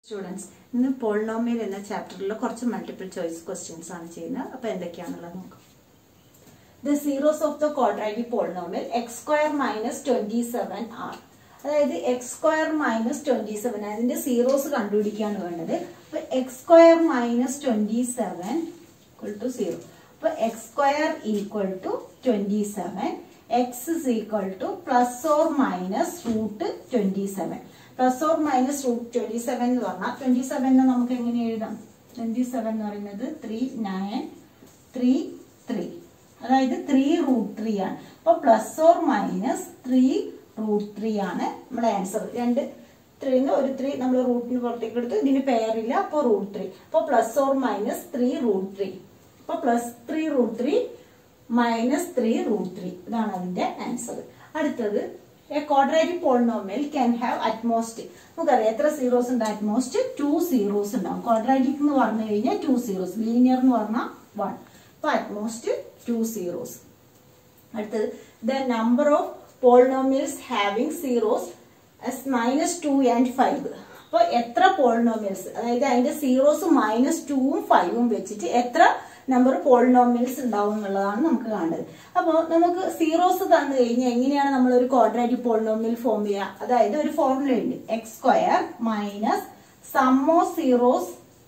Students ഇന്ന് polynomial എന്ന ചാപ്റ്ററിൽ കുറച്ച് മൾട്ടിപ്പിൾ ചോയ്സ് ക്വസ്റ്റ്യൻസ് ആണ് ചെയ്യുന്നത് അപ്പൊ എന്തൊക്കെയാണെന്നുള്ളത് നോക്കാം the zeros of the quadratic polynomial x square minus twenty seven are അതായത് x square minus twenty seven അതിന്റെ സീറോസ് കണ്ടുപിടിക്കാണ് വേണ്ടത് അപ്പൊ X square minus twenty seven equal to zero അപ്പൊ X square equal to twenty seven x is equal to plus or minus root twenty seven plus or minus root twenty seven എന്ന് പറഞ്ഞാൽ twenty സെവനെ നമുക്ക് എങ്ങനെ എഴുതാം twenty seven എന്ന് പറയുന്നത് three nine three three അതായത് three root three ആണ് അപ്പൊ plus or minus three root three ആണ് നമ്മുടെ ആൻസർ രണ്ട് ത്രീന്ന് ഒരു ത്രീ നമ്മൾ റൂട്ടിന് പുറത്തേക്ക് എടുത്തു ഇതിന് പേരില്ല അപ്പോൾ റൂട്ട് ത്രീ അപ്പൊ plus or minus three root three അപ്പൊ plus three root three minus three root three ഇതാണ് അതിന്റെ ആൻസർ അടുത്തത് a quadratic polynomial can have at most നമുക്കറിയാം എത്ര സീറോസ് ഉണ്ട് അറ്റ്മോസ്റ്റ് ടു സീറോസ് ഉണ്ടാവും ക്വാഡ്രാറ്റിക് എന്ന് പറഞ്ഞു കഴിഞ്ഞാൽ ടു സീറോസ് ലീനിയർ എന്ന് പറഞ്ഞാൽ വൺ അപ്പൊ അറ്റ്മോസ്റ്റ് ടു സീറോസ് അടുത്തത് the number of polynomials having zeros as minus two and five അപ്പോൾ എത്ര പോളിനോമിയൽസ് അതായത് അതിന്റെ സീറോസ് മൈനസ് ടൂവും ഫൈവും വെച്ചിട്ട് എത്ര നമ്പർ പോളിനോമിയൽസ് ഉണ്ടാവും എന്നുള്ളതാണ് നമുക്ക് കാണേണ്ടത് അപ്പോൾ നമുക്ക് സീറോസ് തന്നു കഴിഞ്ഞാൽ എങ്ങനെയാണ് നമ്മൾ ഒരു ക്വാഡ്രാറ്റിക് പോളിനോമിയൽ ഫോം ചെയ്യുക അതായത് ഒരു ഫോർമുല ഉണ്ട് x square minus sum of zeros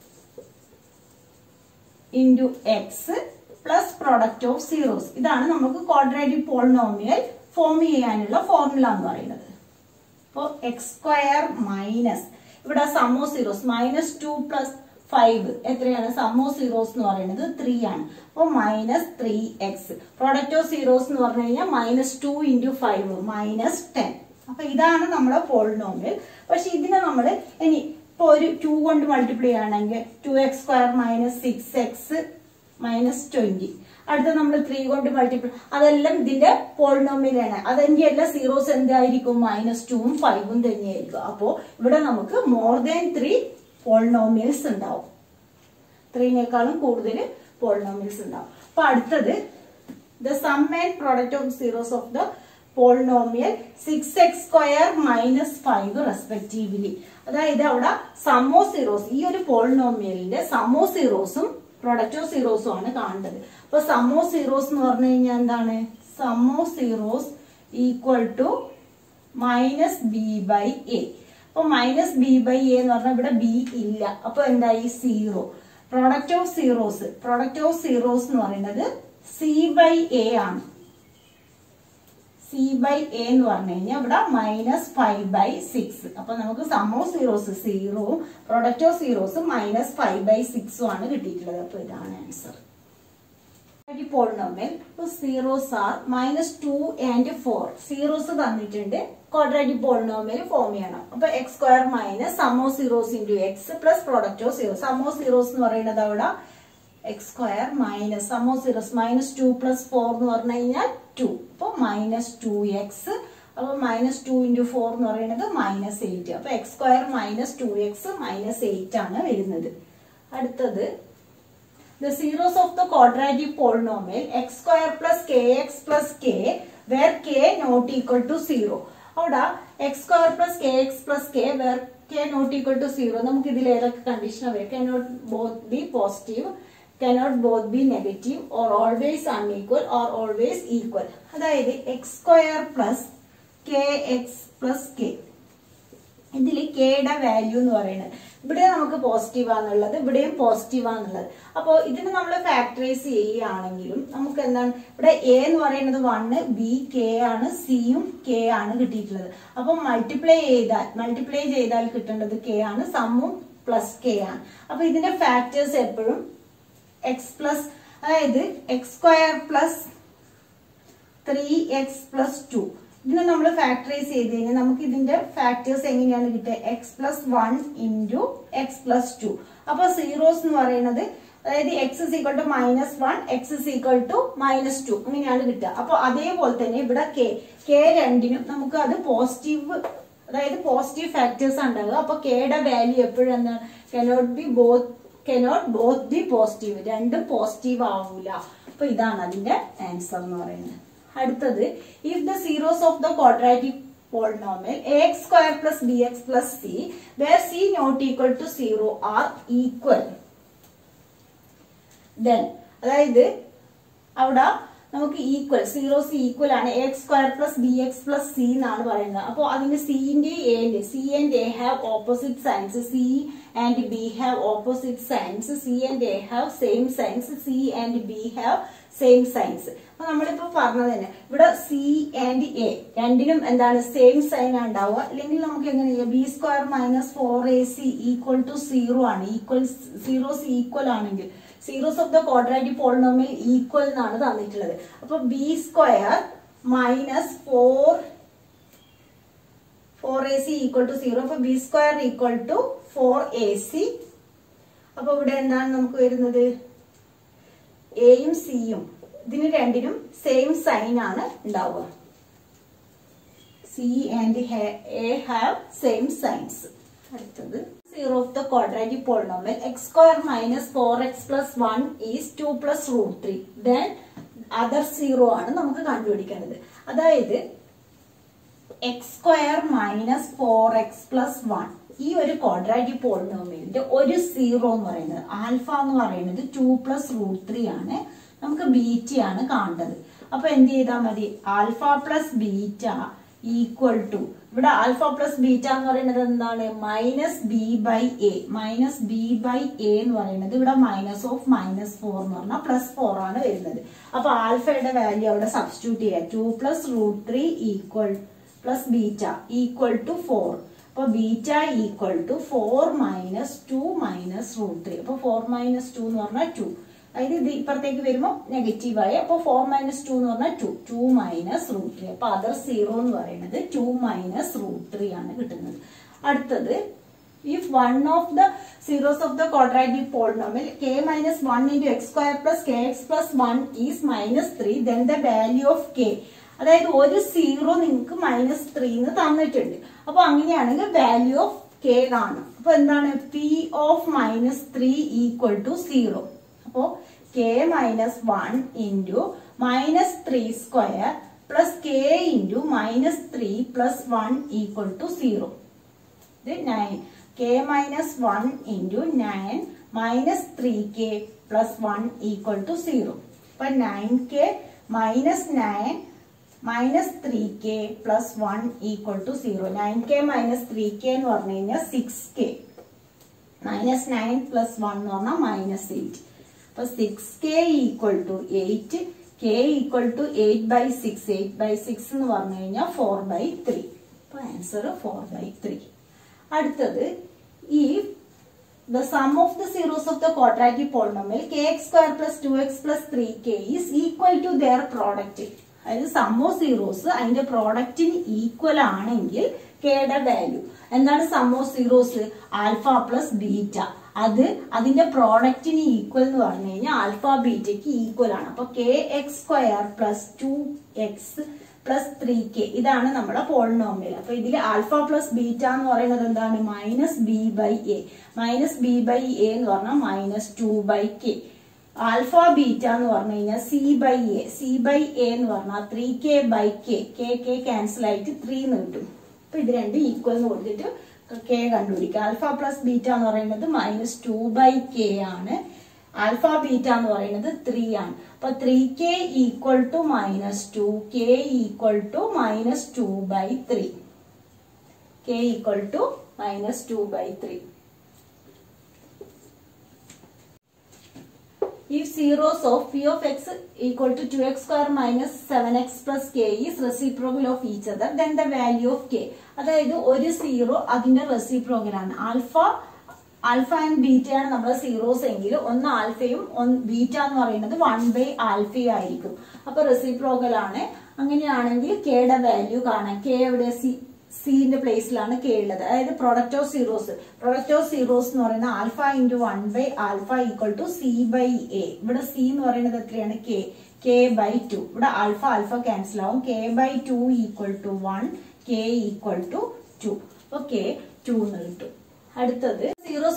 into X plus product of zeros ഇതാണ് നമുക്ക് ക്വാഡ്രാറ്റിക് പോളിനോമിയൽ ഫോം ചെയ്യാനുള്ള ഫോർമുല എന്ന് പറയുന്നത് അപ്പോൾ എക്സ് സ്ക്വയർ മൈനസ് ഇവിടെ sum of zeros minus two plus five എത്രയാണ് സമോ സീറോസ് എന്ന് പറയുന്നത് ത്രീ ആണ് അപ്പോൾ minus three x product of zeros എന്ന് പറഞ്ഞു കഴിഞ്ഞാൽ minus two into five minus ten അപ്പൊ ഇതാണ് നമ്മുടെ പോളിനോമിയൽ പക്ഷെ ഇതിനെ നമ്മൾ ഇനി ഇപ്പൊ ഒരു ടു കൊണ്ട് മൾട്ടിപ്ലൈ ആണെങ്കിൽ two x square minus six x minus twenty അടുത്ത നമ്മൾ ത്രീ കൊണ്ട് മൾട്ടിപ്ലൈ അതെല്ലാം ഇതിന്റെ പോളിനോമിയലാണ് അതിന്റെ എല്ലാ സീറോസ് എന്തായിരിക്കും മൈനസ് ടുവും ഫൈവും തന്നെയായിരിക്കും അപ്പോ ഇവിടെ നമുക്ക് മോർ ദാൻ ത്രീ പോളിനോമിയൽസ് ഉണ്ടാവും ത്രീനേക്കാളും കൂടുതൽ പോളിനോമിയൽസ് ഉണ്ടാവും അപ്പൊ അടുത്തത് the sum and product of zeros of the polynomial six x square minus five respectively അതായത് അവിടെ സമോ സീറോസ് ഈ ഒരു പോളിനോമിയലിന്റെ സമോ സീറോസും പ്രൊഡക്റ്റ് ഓഫ് സീറോസും ആണ് കാണേണ്ടത് അപ്പൊ സമോ സീറോസ് എന്ന് പറഞ്ഞു കഴിഞ്ഞാൽ എന്താണ് sum of zeros equal to minus B by a അപ്പൊ മൈനസ് ബി ബൈ എ എന്ന് പറഞ്ഞാൽ ഇവിടെ ബി ഇല്ല അപ്പൊ എന്തായി zero product of zeros product of zeros എന്ന് പറയുന്നത് സി ബൈ എ ആണ് സി ബൈ എ എന്ന് പറഞ്ഞു കഴിഞ്ഞാൽ ഇവിടെ മൈനസ് ഫൈവ് ബൈ സിക്സ് അപ്പൊ നമുക്ക് സം ഓഫ് സീറോസ് സീറോവും product of zeros minus five by സിക്സും ആണ് കിട്ടിയിട്ടുള്ളത് അപ്പൊ ഇതാണ് answer polynomial zeros are minus two and four zeros തന്നിട്ടുണ്ട് ക്വാഡ്രാറ്റിക് പോളിനോമിയൽ ഫോം ചെയ്യണം അപ്പൊ X square minus sum of zeros into X plus product of zero sum of zeros എന്ന് പറയുന്നത് അവിടെ x square minus sum of zeros minus two plus four എന്ന് പറഞ്ഞു കഴിഞ്ഞാൽ two അപ്പൊ മൈനസ് ടു എക്സ് അപ്പൊ മൈനസ് ടു ഇൻറ്റു ഫോർ എന്ന് പറയുന്നത് മൈനസ് എയ്റ്റ് അപ്പൊ X square minus two x minus eight ആണ് വരുന്നത് അടുത്തത് the zeros of the quadratic polynomial x square plus kx plus k where k not equal to 0 അവിടെ x square plus k x plus k where k not equal to zero നമുക്ക് ഇതിൽ ഏതൊക്കെ condition വരും k not both be positive cannot both be negative or always unequal or always equal അതായത് x square plus k x plus k ഇതിൽ കെയുടെ value എന്ന് പറയുന്നത് ഇവിടെ നമുക്ക് പോസിറ്റീവ് ആണെന്നുള്ളത് ഇവിടെയും പോസിറ്റീവ് ആണെന്നുള്ളത് അപ്പോൾ ഇതിന് നമ്മൾ ഫാക്ടറൈസ് ചെയ്യുകയാണെങ്കിലും നമുക്ക് എന്താണ് ഇവിടെ എ എന്ന് പറയുന്നത് വണ്ണ് ബി കെ ആണ് സിയും കെ ആണ് കിട്ടിയിട്ടുള്ളത് അപ്പോൾ മൾട്ടിപ്ലൈ ചെയ്താൽ മൾട്ടിപ്ലൈ ചെയ്താൽ കിട്ടേണ്ടത് കെ ആണ് സമ്മും പ്ലസ് കെ ആണ് അപ്പൊ ഇതിന്റെ ഫാക്ടേഴ്സ് എപ്പോഴും എക്സ് പ്ലസ് അതായത് x square plus three x plus two ഇതിനെ നമ്മൾ ഫാക്ടറൈസ് ചെയ്ത് കഴിഞ്ഞാൽ നമുക്ക് ഇതിന്റെ ഫാക്ടേഴ്സ് എങ്ങനെയാണ് കിട്ടുക x plus one into X plus two അപ്പൊ സീറോസ് എന്ന് പറയുന്നത് അതായത് x is equal to minus one x is equal to minus two അങ്ങനെയാണ് കിട്ടുക അപ്പൊ അതേപോലെ തന്നെ ഇവിടെ കെ കെ രണ്ടിനും നമുക്ക് അത് പോസിറ്റീവ് അതായത് പോസിറ്റീവ് ഫാക്ടേഴ്സ് ഉണ്ടാകുക അപ്പൊ കെയുടെ വാല്യൂ എപ്പോഴും എന്താണ് cannot be both cannot both be positive രണ്ടും പോസിറ്റീവ് ആവൂല അപ്പൊ ഇതാണ് അതിന്റെ ആൻസർ എന്ന് പറയുന്നത് അടുത്തത് if the zeros of the quadratic polynomial ax square plus bx plus c where c not equal to 0 are equal then അതായത് അവിടെ നമുക്ക് ഈക്വൽ സീറോസ് ഈക്വൽ ആണ് x square plus b x plus c എന്നാണ് പറയുന്നത് അപ്പോൾ അതിന് സിന്റെ എന്റെ c and a have opposite signs c and b have opposite signs c and a have same signs c and b have same signs അപ്പൊ നമ്മളിപ്പോ പറഞ്ഞത് തന്നെ ഇവിടെ സി ആൻഡ് എ രണ്ടിനും എന്താണ് സെയിം സൈൻ ഉണ്ടാവുക അല്ലെങ്കിൽ നമുക്ക് എങ്ങനെ ചെയ്യാം b square minus four a c equal to zero ആണ് ഈക്വൽ സീറോസ് ഈക്വൽ ആണെങ്കിൽ zeros of the quadratic polynomial equal എന്നാണ് തന്നിട്ടുള്ളത് അപ്പൊ b square minus four four a c equal to zero അപ്പൊ b square equal to four a c അപ്പൊ ഇവിടെ എന്താണ് നമുക്ക് വരുന്നത് എയും സിയും ഇതിന് രണ്ടിനും സെയിം സൈൻ ആണ് ഉണ്ടാവുക c and a have same signs അടുത്തത് zero of the quadratic polynomial x square minus four x plus one is two plus root three then other zero ആണ് നമുക്ക് കണ്ടുപിടിക്കേണ്ടത് അതായത് x square minus four x plus one ഈ ഒരു quadratic പോളിനോമിയലിന്റെ ഒരു zero എന്ന് പറയുന്നത് ആൽഫ എന്ന് പറയുന്നത് ടു പ്ലസ് റൂട്ട് ത്രീ ആണ് നമുക്ക് ബീറ്റ ആണ് കാണേണ്ടത് അപ്പൊ എന്ത് ചെയ്താൽ മതി alpha plus beta equal to ഇവിടെ ആൽഫ പ്ലസ് ബീറ്റ എന്ന് പറയുന്നത് എന്താണ് minus B by A minus B by A എന്ന് പറയുന്നത് ഇവിടെ മൈനസ് ഓഫ് മൈനസ് ഫോർ എന്ന് പറഞ്ഞാൽ പ്ലസ് ഫോർ ആണ് വരുന്നത് അപ്പൊ ആൽഫയുടെ വാല്യൂ അവിടെ സബ്സ്റ്റിറ്റ്യൂട്ട് ചെയ്യാം two plus root three equal plus beta equal to four അപ്പൊ beta equal to four minus two minus root three അപ്പൊ ഫോർ മൈനസ് ടു എന്ന് പറഞ്ഞാൽ ടു അതായത് ഇത് ഇപ്പുറത്തേക്ക് വരുമ്പോൾ നെഗറ്റീവ് ആയി അപ്പൊ ഫോർ മൈനസ് ടു എന്ന് പറഞ്ഞാൽ two two minus root three അപ്പൊ അതർ സീറോ എന്ന് പറയുന്നത് ടു മൈനസ് റൂട്ട് ത്രീ ആണ് കിട്ടുന്നത് അടുത്തത് if one of the zeros of the quadratic polynomial k minus 1 into x square plus kx plus 1 is minus 3 then the value of k അതായത് ഒരു zero നിങ്ങൾക്ക് minus three എന്ന് തന്നിട്ടുണ്ട് അപ്പൊ അങ്ങനെയാണെങ്കിൽ വാല്യൂ ഓഫ് കെ കാണണം അപ്പൊ എന്താണ് p of minus three equal to zero അപ്പോ k minus one into minus three square plus k into minus three plus one equal to zero ഇത് nine k minus one into nine minus three k plus one equal to zero അപ്പൊ nine k minus nine minus three k plus one equal to zero nine k minus three k എന്ന് പറഞ്ഞു കഴിഞ്ഞാൽ six k minus nine plus one എന്ന് പറഞ്ഞാൽ minus eight അപ്പൊ six k equal to eight k equal to eight by six eight by six എന്ന് പറഞ്ഞു കഴിഞ്ഞാൽ four by three അപ്പൊ ആൻസർ ഫോർ ബൈ ത്രീ അടുത്തത് ഈ the sum of the zeros of the quadratic polynomial kx square plus 2x plus 3k is equal to their product അതായത് sum of zeros അതിന്റെ പ്രോഡക്റ്റിന് equal ആണെങ്കിൽ കെയുടെ value എന്താണ് sum of zeros alpha plus beta അത് അതിന്റെ പ്രോഡക്റ്റിന് equal എന്ന് പറഞ്ഞു കഴിഞ്ഞാൽ ആൽഫ ബീറ്റയ്ക്ക് ഈക്വൽ ആണ് അപ്പൊ k x square plus two x plus three k ഇതാണ് നമ്മുടെ പോളിനോമിയൽ അപ്പൊ ഇതിൽ ആൽഫ പ്ലസ് ബീറ്റ എന്ന് പറയുന്നത് എന്താണ് minus B by A minus B by A എന്ന് പറഞ്ഞാൽ minus two by k alpha beta എന്ന് പറഞ്ഞു കഴിഞ്ഞാൽ c by a c by A എന്ന് പറഞ്ഞാൽ three k by k k k cancel ആയിട്ട് ത്രീ എന്ന് കിട്ടും അപ്പൊ ഇത് രണ്ടും ഈക്വൽ എന്ന് കൊടുത്തിട്ട് കെ കണ്ടുപിടിക്കുക ആൽഫ പ്ലസ് ബീറ്റ എന്ന് പറയുന്നത് മൈനസ് ടു ബൈ കെ ആണ് ആൽഫ ബീറ്റ എന്ന് പറയുന്നത് ത്രീ ആണ് അപ്പൊ three k equal to minus two K equal to minus two by three k equal to minus two by three If zeros of p of x equal to 2x square minus 7x plus k is reciprocal of each other, then the value of k. അതായത് ഒരു zero അതിന്റെ reciprocal ആണ് alpha alpha and beta ആണ് നമ്മുടെ zeros എങ്കിൽ ഒന്ന് ആൽഫയും beta എന്ന് പറയുന്നത് വൺ ബൈ ആൽഫയും ആയിരിക്കും അപ്പൊ റെസിപ്രോക്കൽ ആണ് അങ്ങനെയാണെങ്കിൽ കെയുടെ വാല്യൂ കാണാം കെ എവിടെ സി സിന്റെ പ്ലേസിലാണ് കെ ഉള്ളത് അതായത് product of zeros product of zeros എന്ന് പറയുന്നത് alpha into one by alpha equal to C by a ഇവിടെ സി എന്ന് പറയുന്നത് എത്രയാണ് കെ കെ ബൈ ടു ഇവിടെ ആൽഫ ആൽഫ ക്യാൻസൽ ആവും k by two equal to one k equal to two അപ്പൊ k two എന്ന് കിട്ടും അടുത്തത് zeros of the quadratic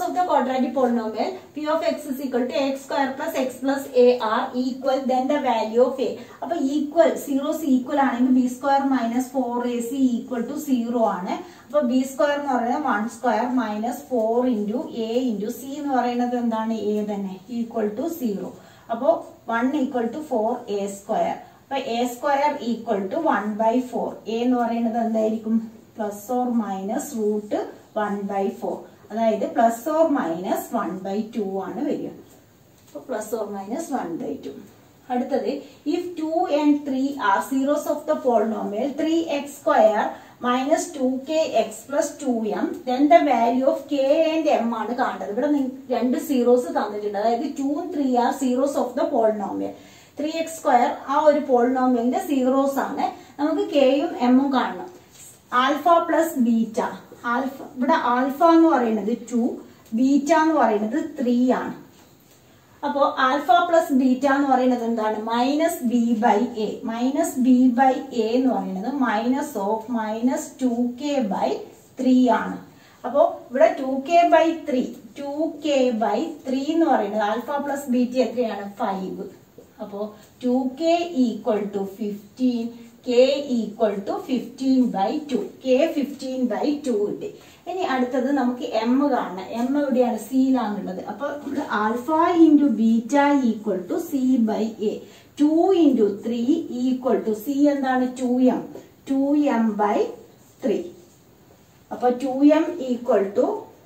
quadratic polynomial p of x is equal to x square plus x plus a are equal then the value of a അപ്പൊ equal zeros equal ആണെങ്കിൽ b square minus four a c equal to zero ആണ് അപ്പൊ b square എന്ന് പറയുന്നത് one square minus four into a into c എന്ന് പറയുന്നത് എന്താണ് a തന്നെ ഈക്വൽ ടു സീറോ അപ്പോ one equal to four a square അപ്പൊ a square equal to one by four a എന്ന് പറയുന്നത് എന്തായിരിക്കും plus or minus root one by four അതായത് plus or minus one by two ആണ് വരിക അപ്പൊ plus or minus one by two അടുത്തത് if two and three are zeros of the polynomial three x square minus two k x plus two m then the value of k and m ആണ് കാണേണ്ടത് ഇവിടെ നിങ്ങ- രണ്ട് zeros തന്നിട്ടുണ്ട് അതായത് ടൂവും three are zeros of the polynomial three x square ആ ഒരു പോളിനോമിയലിന്റെ സീറോസ് ആണ് നമുക്ക് കെയും എമ്മും കാണണം ആൽഫ പ്ലസ് ബീറ്റ ആൽഫ ഇവിടെ ആൽഫ എന്ന് പറയുന്നത് ടു ബീറ്റ എന്ന് പറയുന്നത് ത്രീ ആണ് അപ്പോ ആൽഫ പ്ലസ് ബീറ്റ എന്ന് പറയുന്നത് എന്താണ് minus B by A minus B by A എന്ന് പറയുന്നത് minus of minus two K by three ആണ് അപ്പോ ഇവിടെ two K by three two K by three എന്ന് പറയുന്നത് ആൽഫ പ്ലസ് ബീറ്റ എത്രയാണ് ഫൈവ് അപ്പോ two K equal to fifteen K equal to fifteen by two K fifteen by two കിട്ടി ഇനി അടുത്തത് നമുക്ക് എം കാണണം എം എവിടെയാണ് സിയിലാണുള്ളത് അപ്പൊ ഇവിടെ alpha into beta equal to C by A two into three equal to C എന്താണ് two M two M by three അപ്പൊ two M equal to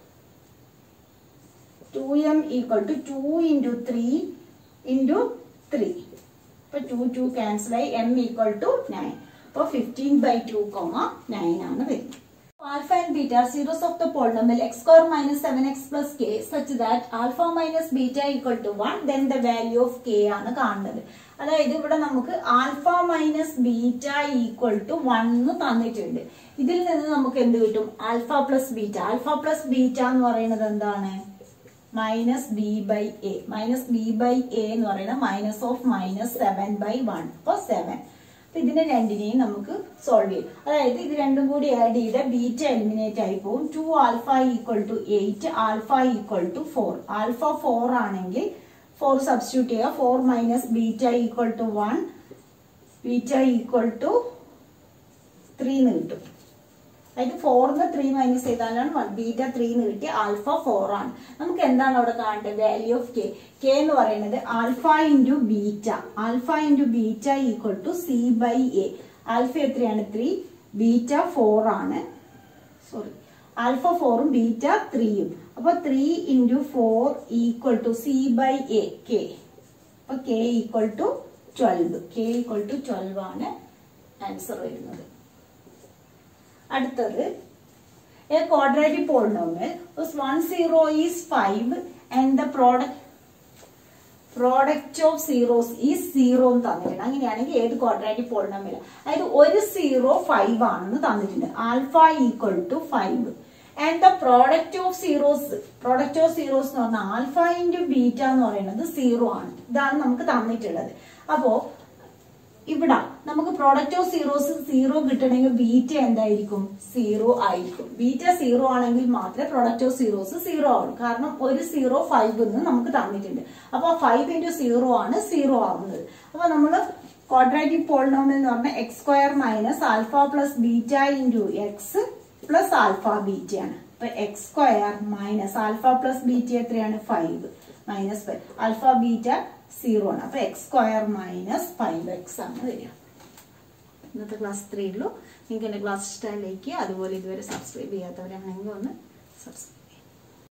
two M equal to two into three into three അപ്പൊ two two cancel ആയി M equal to nine അപ്പൊ fifteen by two comma nine ആണ് വരുന്നത് Alpha and beta are zeros of the polynomial x square minus 7x plus k such that alpha minus beta equal to 1 then the value of k ആണ് കാണുന്നത് അതായത് ഇവിടെ നമുക്ക് alpha minus beta equal to one എന്ന് തന്നിട്ടുണ്ട് ഇതിൽ നിന്ന് നമുക്ക് എന്ത് കിട്ടും alpha plus beta alpha plus beta എന്ന് പറയുന്നത് എന്താണ് minus B by A minus B by A എന്ന് പറയുന്നത് minus of minus seven by one അപ്പോൾ സെവൻ അപ്പൊ ഇതിനെ രണ്ടിനെയും നമുക്ക് സോൾവ് ചെയ്യും അതായത് ഇത് രണ്ടും കൂടി ആഡ് ചെയ്ത ബീറ്റ എലിമിനേറ്റ് ആയി പോകും two alpha equal to eight alpha equal to four alpha four ആണെങ്കിൽ ഫോർ സബ്സ്റ്റിറ്റ്യൂട്ട് ചെയ്യുക four minus beta equal to one beta equal to three എന്ന് കിട്ടും അതായത് ഫോറിന്ന് ത്രീ മൈനസ് ചെയ്താലാണ് വൺ ബീറ്റ ത്രീ എന്ന് കിട്ടി ആൽഫ ഫോർ ആണ് നമുക്ക് എന്താണ് അവിടെ കാണേണ്ടത് വാല്യൂ ഓഫ് കെ കെ എന്ന് പറയുന്നത് alpha into beta alpha into beta equal to C by A alpha എത്രയാണ് ത്രീ ബീറ്റ ഫോർ ആണ് സോറി ആൽഫ ഫോറും ബീറ്റ ത്രീയും അപ്പൊ three into four equal to C by A K അപ്പൊ K equal to twelve K equal to twelve ആണ് answer വരുന്നത് അടുത്തത് a quadratic polynomial one zero is five and the product product of zeros ഈ zero എന്ന് തന്നിട്ടുണ്ട് അങ്ങനെയാണെങ്കിൽ ഏത് quadratic polynomial അതായത് ഒരു സീറോ ഫൈവ് ആണെന്ന് തന്നിട്ടുണ്ട് alpha equal to five and the product of zeros product of zeros എന്ന് പറഞ്ഞാൽ ആൽഫ ഇൻറ്റു ബീറ്റ എന്ന് പറയുന്നത് സീറോ ആണ് ഇതാണ് നമുക്ക് തന്നിട്ടുള്ളത് അപ്പോ ഇവിടെ നമുക്ക് പ്രോഡക്റ്റ് ഓഫ് സീറോസ് സീറോ കിട്ടണമെങ്കിൽ ബീറ്റ എന്തായിരിക്കും സീറോ ആയിരിക്കും ബീറ്റ സീറോ ആണെങ്കിൽ മാത്രമേ പ്രോഡക്റ്റ് ഓഫ് സീറോസ് സീറോ ആവുള്ളൂ കാരണം ഒരു സീറോ ഫൈവ് എന്ന് നമുക്ക് തന്നിട്ടുണ്ട് അപ്പൊ ഫൈവ് ഇൻറ്റു സീറോ ആണ് സീറോ ആവുന്നത് അപ്പൊ നമ്മൾ ക്വാഡ്രാറ്റിക് പോളിനോമിയൽ എന്ന് പറഞ്ഞാൽ X square minus alpha plus beta into X plus alpha beta ആണ് അപ്പൊ X square minus alpha plus beta എത്രയാണ് five minus five alpha beta zero ആണ് അപ്പൊ X square minus five X ആണ് വരിക ഇന്നത്തെ ക്ലാസ് ത്രീ ഉള്ളൂ നിങ്ങൾക്ക് എൻ്റെ ക്ലാസ് ഇഷ്ടമായി ലൈക്ക് അതുപോലെ ഇതുവരെ സബ്സ്ക്രൈബ് ചെയ്യാത്തവരാണെങ്കിൽ ഒന്ന് സബ്സ്ക്രൈബ്